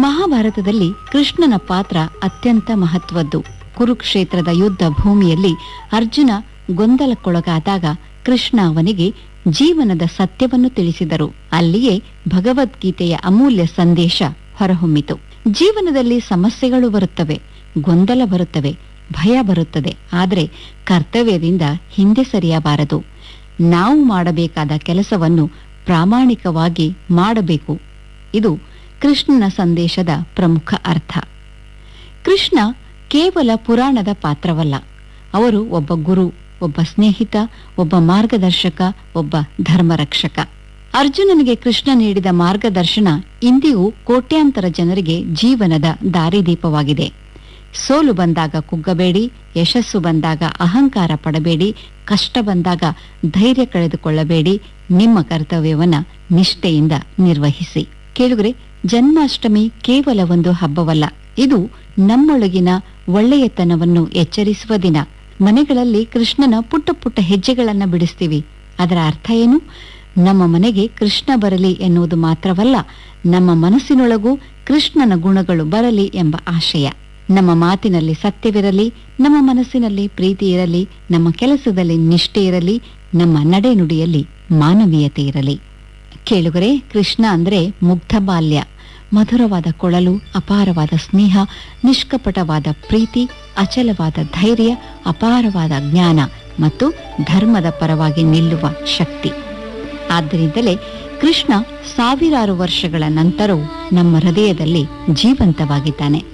ಮಹಾಭಾರತದಲ್ಲಿ ಕೃಷ್ಣನ ಪಾತ್ರ ಅತ್ಯಂತ ಮಹತ್ವದ್ದು ಕುರುಕ್ಷೇತ್ರದ ಯುದ್ಧ ಭೂಮಿಯಲ್ಲಿ ಅರ್ಜುನ ಗೊಂದಲಕ್ಕೊಳಗಾದಾಗ ಕೃಷ್ಣ ಅವನಿಗೆ ಜೀವನದ ಸತ್ಯವನ್ನು ತಿಳಿಸಿದರು ಅಲ್ಲಿಯೇ ಭಗವದ್ಗೀತೆಯ ಅಮೂಲ್ಯ ಸಂದೇಶ ಹೊರಹೊಮ್ಮಿತು ಜೀವನದಲ್ಲಿ ಸಮಸ್ಯೆಗಳು ಬರುತ್ತವೆ ಗೊಂದಲ ಬರುತ್ತವೆ ಭಯ ಬರುತ್ತದೆ ಆದರೆ ಕರ್ತವ್ಯದಿಂದ ಹಿಂದೆ ಸರಿಯಬಾರದು ನಾವು ಮಾಡಬೇಕಾದ ಕೆಲಸವನ್ನು ಪ್ರಾಮಾಣಿಕವಾಗಿ ಮಾಡಬೇಕು ಇದು ಕೃಷ್ಣನ ಸಂದೇಶದ ಪ್ರಮುಖ ಅರ್ಥ ಕೃಷ್ಣ ಕೇವಲ ಪುರಾಣದ ಪಾತ್ರವಲ್ಲ ಅವರು ಒಬ್ಬ ಗುರು ಒಬ್ಬ ಸ್ನೇಹಿತ ಒಬ್ಬ ಮಾರ್ಗದರ್ಶಕ ಒಬ್ಬ ಧರ್ಮರಕ್ಷಕ ಅರ್ಜುನನಿಗೆ ಕೃಷ್ಣ ನೀಡಿದ ಮಾರ್ಗದರ್ಶನ ಇಂದಿಗೂ ಕೋಟ್ಯಾಂತರ ಜನರಿಗೆ ಜೀವನದ ದಾರಿದೀಪವಾಗಿದೆ ಸೋಲು ಬಂದಾಗ ಕುಗ್ಗಬೇಡಿ ಯಶಸ್ಸು ಬಂದಾಗ ಅಹಂಕಾರ ಪಡಬೇಡಿ ಕಷ್ಟ ಬಂದಾಗ ಧೈರ್ಯ ಕಳೆದುಕೊಳ್ಳಬೇಡಿ ನಿಮ್ಮ ಕರ್ತವ್ಯವನ್ನ ನಿಷ್ಠೆಯಿಂದ ನಿರ್ವಹಿಸಿ ಕೇಳುಗರೆ ಜನ್ಮಾಷ್ಟಮಿ ಕೇವಲ ಒಂದು ಹಬ್ಬವಲ್ಲ ಇದು ನಮ್ಮೊಳಗಿನ ಒಳ್ಳೆಯತನವನ್ನು ಎಚ್ಚರಿಸುವ ದಿನ ಮನೆಗಳಲ್ಲಿ ಕೃಷ್ಣನ ಪುಟ್ಟ ಪುಟ್ಟ ಹೆಜ್ಜೆಗಳನ್ನ ಬಿಡಿಸ್ತೀವಿ ಅದರ ಅರ್ಥ ಏನು ನಮ್ಮ ಮನೆಗೆ ಕೃಷ್ಣ ಬರಲಿ ಎನ್ನುವುದು ಮಾತ್ರವಲ್ಲ ನಮ್ಮ ಮನಸ್ಸಿನೊಳಗೂ ಕೃಷ್ಣನ ಗುಣಗಳು ಬರಲಿ ಎಂಬ ಆಶಯ ನಮ್ಮ ಮಾತಿನಲ್ಲಿ ಸತ್ಯವಿರಲಿ ನಮ್ಮ ಮನಸ್ಸಿನಲ್ಲಿ ಪ್ರೀತಿ ಇರಲಿ ನಮ್ಮ ಕೆಲಸದಲ್ಲಿ ನಿಷ್ಠೆ ಇರಲಿ ನಮ್ಮ ನಡೆನುಡಿಯಲ್ಲಿ ಮಾನವೀಯತೆ ಇರಲಿ ಕೇಳುಗರೆ ಕೃಷ್ಣ ಅಂದ್ರೆ ಮುಗ್ಧ ಬಾಲ್ಯ ಮಧುರವಾದ ಕೊಳಲು ಅಪಾರವಾದ ಸ್ನೇಹ ನಿಷ್ಕಪಟವಾದ ಪ್ರೀತಿ ಅಚಲವಾದ ಧೈರ್ಯ ಅಪಾರವಾದ ಜ್ಞಾನ ಮತ್ತು ಧರ್ಮದ ಪರವಾಗಿ ನಿಲ್ಲುವ ಶಕ್ತಿ ಆದ್ದರಿಂದಲೇ ಕೃಷ್ಣ ಸಾವಿರಾರು ವರ್ಷಗಳ ನಂತರವೂ ನಮ್ಮ ಹೃದಯದಲ್ಲಿ ಜೀವಂತವಾಗಿದ್ದಾನೆ